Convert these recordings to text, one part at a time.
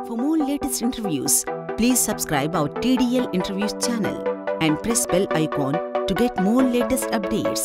For more latest interviews, please subscribe our TDL Interviews channel and press bell icon to get more latest updates.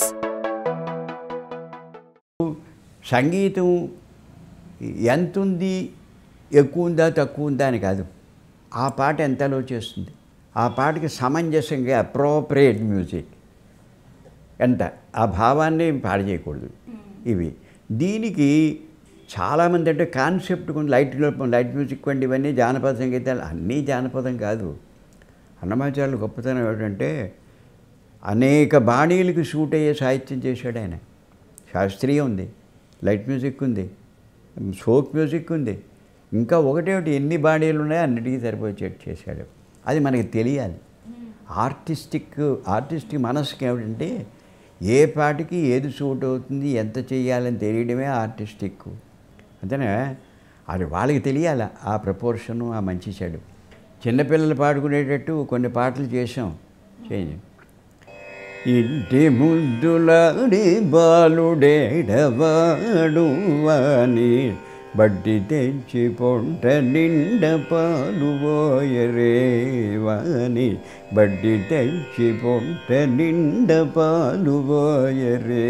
సంగీతం ఎంత ఉంది ఎక్కువ ఉందా తక్కువ ఉందా అని కాదు ఆ పాట ఎంతలో చేస్తుంది ఆ పాటకి సమంజసంగా అప్రోప్రియేట్ మ్యూజిక్ ఎంత ఆ భావాన్ని పాడు చేయకూడదు ఇవి దీనికి చాలామంది అంటే కాన్సెప్ట్ కొన్ని లైట్ లైట్ మ్యూజిక్ వంటి ఇవన్నీ జానపద సంగీతాలు అన్నీ జానపదం కాదు అన్నమాచార్యులు గొప్పతనం ఏమిటంటే అనేక బాణీలకు సూట్ అయ్యే సాహిత్యం చేశాడు ఆయన శాస్త్రీయం ఉంది లైట్ మ్యూజిక్ ఉంది ఫోక్ మ్యూజిక్ ఉంది ఇంకా ఒకటేమిటి ఎన్ని బాణీలు ఉన్నాయో అన్నిటికీ సరిపోయేటట్టు చేశాడు అది మనకి తెలియాలి ఆర్టిస్టిక్ ఆర్టిస్టిక్ మనసుకి ఏమిటంటే ఏ పాటికి ఏది సూట్ అవుతుంది ఎంత చేయాలని తెలియడమే ఆర్టిస్టిక్ అంతేనా అది వాళ్ళకి తెలియాలి ఆ ప్రపోర్షను ఆ మంచి చెడు చిన్నపిల్లలు పాడుకునేటట్టు కొన్ని పాటలు చేసాం చేయండి ఇంటి ముద్దులాడి బాలుడేడవాడు అని బడ్డి తెచ్చి పొంట నిండ పాలు పోయరేవాని బడ్డి తెచ్చి పొంట నిండ పాలు పోయరే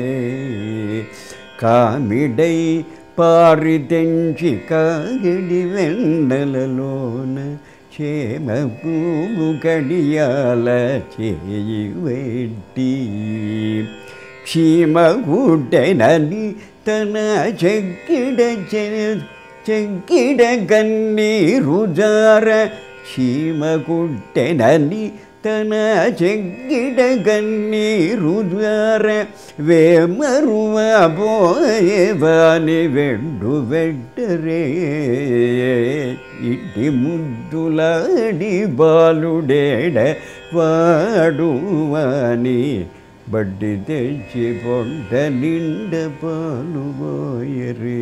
కామిడై పారి తెంచి కాగిడి వెన్నెలలోన క్షేమ పువ్వు కడియాల చేయి వెట్టి క్షీమ గుడ్డెనని తన చెక్కిడ చెక్కిడ కన్నీరు జార క్షీమ గుడ్డెనని తన చెక్కిడ కన్నీరు జార వేమరువ పోయేవాని వెండు వెట్టరే ఇట్టి ముద్దులాడి బాలుడేడ వాడువాని బడ్డి తెచ్చి పొంట నిండ పాలు పోయరే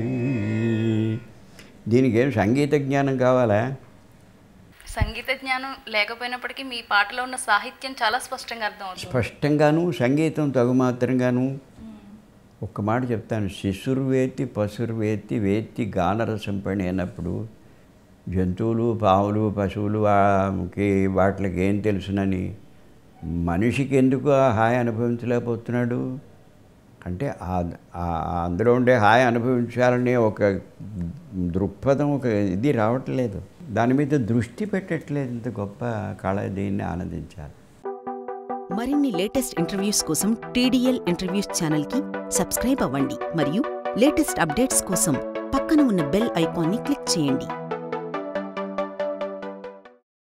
దీనికి ఏం సంగీత జ్ఞానం కావాలా సంగీత జ్ఞానం లేకపోయినప్పటికీ మీ పాటలో ఉన్న సాహిత్యం చాలా స్పష్టంగా అర్థమవుతుంది స్పష్టంగాను సంగీతం తగుమాత్రంగాను ఒక్క మాట చెప్తాను శిశుర్వేత్తి పశుర్వేత్తి వేత్తి గానరసం పని అయినప్పుడు జంతువులు పావులు పశువులు వాకి వాటికి ఏం తెలుసునని మనిషికి ఎందుకు ఆ హాయి అనుభవించలేకపోతున్నాడు అంటే ఆ- ఆ- అందులో ఉండే హాయి అనుభవించాలనే ఒక దృక్పథం ఒక ఇది రావట్లేదు దాని మీద దృష్టి పెట్టట్లేదు ఇంత గొప్ప కళ దీన్ని ఆనందించాలి మరిన్ని లేటెస్ట్ ఇంటర్వ్యూస్ కోసం టీడీఎల్ ఇంటర్వ్యూస్ ఛానల్కి సబ్స్క్రైబ్ అవ్వండి మరియు లేటెస్ట్ అప్డేట్స్ కోసం పక్కన ఉన్న బెల్ ఐకాన్ని క్లిక్ చేయండి